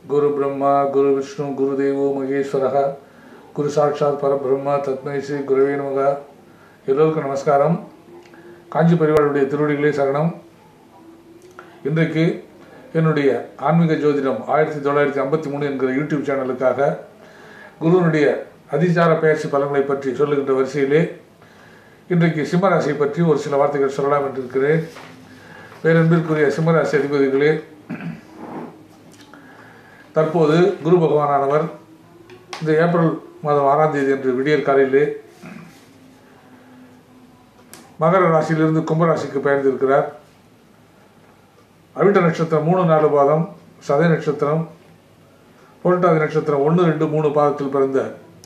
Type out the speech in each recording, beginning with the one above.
குரு பிரம்மா குரு விஷ்ணு குரு தேவோ மகேஸ்வரக குரு சாட்சாத் பரபிரம்மா தத்மை ஸ்ரீ குருவே நமக எல்லோருக்கும் நமஸ்காரம் காஞ்சி பரிவாளுடைய திருவடிகளே சரணம் இன்றைக்கு என்னுடைய ஆன்மீக ஜோதிடம் ஆயிரத்தி தொள்ளாயிரத்தி ஐம்பத்தி மூணு என்கிற யூடியூப் சேனலுக்காக குருவினுடைய அதிசார பயிற்சி பலன்களை பற்றி சொல்லுகின்ற வரிசையிலே இன்றைக்கு சிம்மராசியை பற்றி ஒரு சில வார்த்தைகள் சொல்லலாம் என்று இருக்கிறேன் பேரன்பிற்குரிய சிம்மராசி அதிபதிகளே தற்போது குரு பகவானானவர் இந்த ஏப்ரல் மாதம் ஆறாம் தேதி அன்று விடியற் காலையிலே மகர ராசியிலிருந்து கும்பராசிக்கு பயணித்திருக்கிறார் அவிட்ட நட்சத்திரம் மூணு நாலு பாதம் சதய நட்சத்திரம் புரட்டாதி நட்சத்திரம் ஒன்று ரெண்டு மூணு பாதத்தில் பிறந்த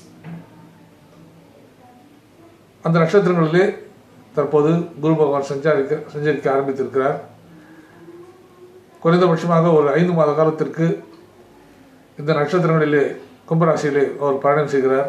அந்த நட்சத்திரங்களிலே தற்போது குரு பகவான் சஞ்சாரிக்க சஞ்சரிக்க ஆரம்பித்திருக்கிறார் குறைந்தபட்சமாக ஒரு ஐந்து மாத காலத்திற்கு இந்த நட்சத்திரங்களிலே கும்பராசியிலே அவர் பயணம் செய்கிறார்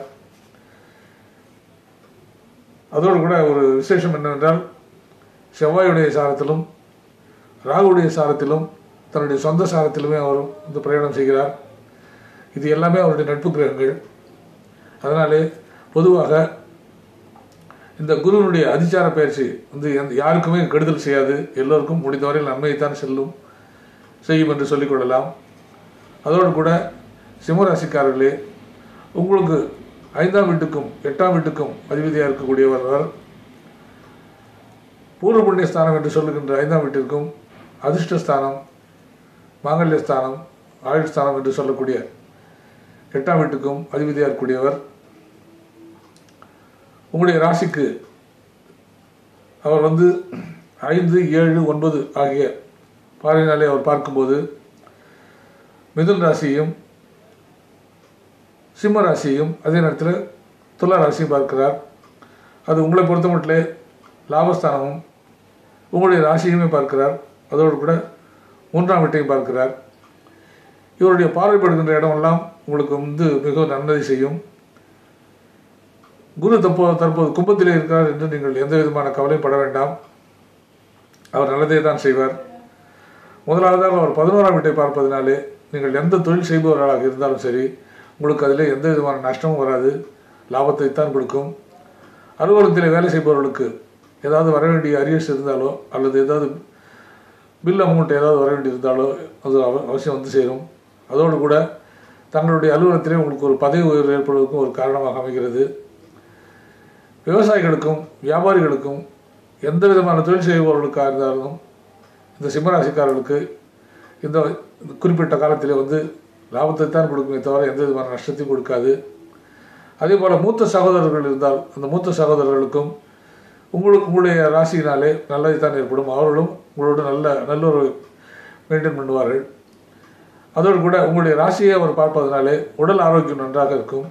அதோடு கூட ஒரு விசேஷம் என்னவென்றால் செவ்வாயுடைய சாரத்திலும் ராகுடைய சாரத்திலும் தன்னுடைய சொந்த சாரத்திலுமே அவர் இந்த பிரயாணம் செய்கிறார் இது எல்லாமே அவருடைய நட்பு கிரகங்கள் அதனாலே பொதுவாக இந்த குருவினுடைய அதிச்சார பயிற்சி வந்து எந்த யாருக்குமே கெடுதல் செய்யாது எல்லோருக்கும் முடிந்தவரையில் நன்மையைத்தான் செல்லும் செய்யும் என்று சொல்லிக்கொள்ளலாம் அதோடு கூட சிம்மராசிக்காரர்களே உங்களுக்கு ஐந்தாம் வீட்டுக்கும் எட்டாம் வீட்டுக்கும் அதிபதியாக இருக்கக்கூடியவர் அவர் பூர்வ புண்ணியஸ்தானம் என்று சொல்லுகின்ற ஐந்தாம் வீட்டிற்கும் அதிர்ஷ்டஸ்தானம் மாங்கல்யஸ்தானம் ஆயுஷ்ஸ்தானம் என்று சொல்லக்கூடிய எட்டாம் வீட்டுக்கும் அதிபதியாக இருக்கக்கூடியவர் உங்களுடைய ராசிக்கு அவர் வந்து ஐந்து ஏழு ஒன்பது ஆகிய பாறையினாலே அவர் பார்க்கும்போது மிதுன் ராசியும் சிம்ம ராசியும் அதே நேரத்தில் துலா ராசியும் பார்க்கிறார் அது உங்களை பொறுத்த மட்டும் லாபஸ்தானமும் உங்களுடைய ராசியுமே பார்க்கிறார் அதோடு கூட மூன்றாம் வீட்டையும் பார்க்கிறார் இவருடைய பார்வைப்படுகின்ற இடமெல்லாம் உங்களுக்கு வந்து மிகவும் நன்மதி செய்யும் குரு தப்போ தற்போது கும்பத்திலே இருக்கிறார் என்று நீங்கள் எந்த விதமான கவலையும் பட வேண்டாம் அவர் நல்லதே தான் செய்வார் முதலாவதாக அவர் பதினோராம் வீட்டை பார்ப்பதனாலே நீங்கள் எந்த தொழில் செய்பவர்களாக இருந்தாலும் சரி உங்களுக்கு அதில் எந்த விதமான நஷ்டமும் வராது லாபத்தை தான் கொடுக்கும் அலுவலகத்தில் வேலை செய்பவர்களுக்கு ஏதாவது வர வேண்டிய அரியர்ஸ் இருந்தாலோ அல்லது ஏதாவது பில் அமௌண்ட் ஏதாவது வர வேண்டி இருந்தாலோ அது அவ- அவசியம் வந்து சேரும் அதோடு கூட தங்களுடைய அலுவலகத்திலே உங்களுக்கு ஒரு பதவி உயர்வு ஏற்படுவதற்கும் ஒரு காரணமாக அமைகிறது விவசாயிகளுக்கும் வியாபாரிகளுக்கும் எந்த விதமான தொழில் செய்பவர்களுக்காக இருந்தாலும் இந்த சிம்மராசிக்காரர்களுக்கு இந்த குறிப்பிட்ட காலத்திலே வந்து லாபத்தை தான் கொடுக்குமே தவிர எந்த விதமான நஷ்டத்தையும் கொடுக்காது அதே போல் மூத்த சகோதரர்கள் இருந்தால் அந்த மூத்த சகோதரர்களுக்கும் உங்களுக்கு உங்களுடைய ராசியினாலே நல்லது தான் ஏற்படும் அவர்களும் உங்களோட நல்ல நல்ல ஒரு மெயின்டைன் பண்ணுவார்கள் அதோடு கூட உங்களுடைய ராசியை அவர் பார்ப்பதனாலே உடல் ஆரோக்கியம் நன்றாக இருக்கும்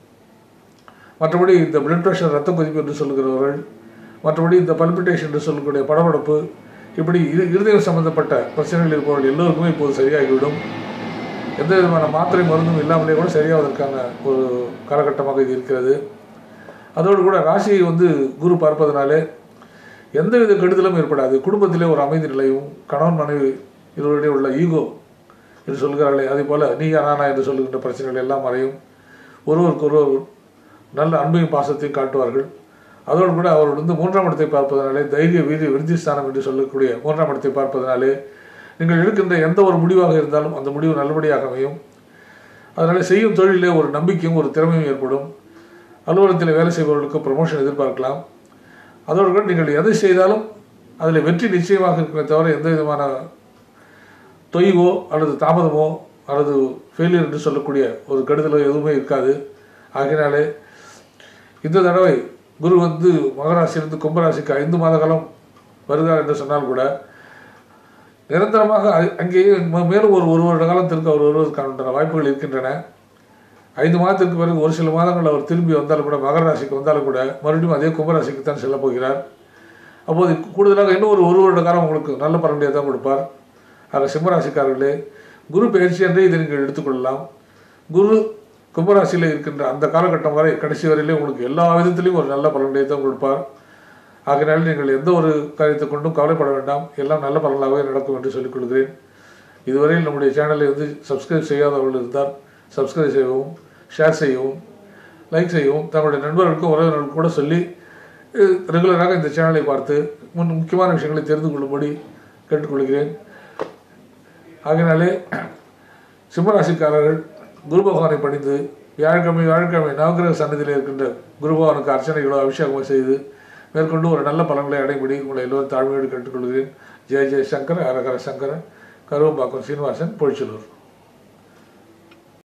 மற்றபடி இந்த பிளட் ப்ரெஷர் ரத்த கொதிப்பு என்று சொல்லுகிறவர்கள் மற்றபடி இந்த பல்பிட்டேஷன் என்று சொல்லக்கூடிய படபடப்பு இப்படி இரு இருதயம் சம்பந்தப்பட்ட பிரச்சனைகள் இருப்பவர்கள் எல்லோருக்குமே இப்போது சரியாகிவிடும் எந்த விதமான மாத்திரை மருந்தும் இல்லாமலே கூட சரியாவதற்கான ஒரு காலகட்டமாக இது இருக்கிறது அதோடு கூட ராசியை வந்து குரு பார்ப்பதனாலே எந்தவித கெடுதலும் ஏற்படாது குடும்பத்திலே ஒரு அமைதி நிலையும் கணவன் மனைவி இருவரிடையே உள்ள ஈகோ என்று சொல்கிறார்களே அதே போல் நீயா நானா என்று சொல்லுகின்ற பிரச்சனைகள் எல்லாம் மறையும் ஒருவருக்கு ஒருவர் நல்ல அன்பையும் பாசத்தையும் காட்டுவார்கள் அதோடு கூட அவர் வந்து மூன்றாம் இடத்தை பார்ப்பதனாலே தைரிய வீரிய விருத்தி ஸ்தானம் என்று சொல்லக்கூடிய மூன்றாம் இடத்தை பார்ப்பதனாலே நீங்கள் எடுக்கின்ற எந்த ஒரு முடிவாக இருந்தாலும் அந்த முடிவு நல்லபடியாக அமையும் அதனால் செய்யும் தொழிலே ஒரு நம்பிக்கையும் ஒரு திறமையும் ஏற்படும் அலுவலகத்தில் வேலை செய்பவர்களுக்கு ப்ரமோஷன் எதிர்பார்க்கலாம் அதோடு கூட நீங்கள் எதை செய்தாலும் அதில் வெற்றி நிச்சயமாக இருக்குமே தவிர எந்த விதமான தொய்வோ அல்லது தாமதமோ அல்லது ஃபெயிலியர் என்று சொல்லக்கூடிய ஒரு கெடுதலோ எதுவுமே இருக்காது ஆகையினாலே இந்த தடவை குரு வந்து மகராசியிலிருந்து கும்பராசிக்கு ஐந்து மாத காலம் வருகிறார் என்று சொன்னால் கூட நிரந்தரமாக அ- அங்கேயே ம- மேலும் ஒரு ஒரு வருட காலத்திற்கு அவர் வருவதற்கான வாய்ப்புகள் இருக்கின்றன ஐந்து மாதத்திற்கு பிறகு ஒரு சில மாதங்கள் அவர் திரும்பி வந்தாலும் கூட மகர ராசிக்கு வந்தாலும் கூட மறுபடியும் அதே கும்பராசிக்கு தான் செல்ல போகிறார் அப்போது கூடுதலாக இன்னும் ஒரு ஒரு வருட காலம் உங்களுக்கு நல்ல பலனுடைய தான் கொடுப்பார் ஆக சிம்மராசிக்காரர்களே குரு பயிற்சி என்றே இதை நீங்கள் எடுத்துக்கொள்ளலாம் குரு கும்பராசியில் இருக்கின்ற அந்த காலகட்டம் வரை கடைசி வரையிலே உங்களுக்கு எல்லா விதத்திலையும் ஒரு நல்ல பலனுடைய தான் கொடுப்பார் ஆகையினால் நீங்கள் எந்த ஒரு காரியத்தை கொண்டும் கவலைப்பட வேண்டாம் எல்லாம் நல்ல பலனாகவே நடக்கும் என்று சொல்லிக் கொள்கிறேன் இதுவரையில் நம்முடைய சேனலை வந்து சப்ஸ்கிரைப் செய்யாதவர்கள் இருந்தால் சப்ஸ்கிரைப் செய்யவும் ஷேர் செய்யவும் லைக் செய்யவும் தங்களுடைய நண்பர்களுக்கும் உறவினர்களுக்கும் கூட சொல்லி அஹ், ரெகுலராக இந்த சேனலை பார்த்து முன் முக்கியமான விஷயங்களை தெரிந்து கொள்ளும்படி கேட்டுக்கொள்கிறேன் ஆகையினாலே சிம்மராசிக்காரர்கள் குரு பகவானை பணிந்து வியாழக்கிழமை வியாழக்கிழமை நவகிரக சன்னதியில் இருக்கின்ற குரு பகவானுக்கு அர்ச்சனைகளோ அபிஷேகமோ செய்து மேற்கொண்டு ஒரு நல்ல பலன்களை அடைபடி உங்களை எல்லோரும் தாழ்மையோடு கேட்டுக்கொள்கிறேன் ஜெய ஜெய சங்கர ஹரஹர சங்கர கருவம்பாக்கம் சீனிவாசன் பொழிச்சலூர்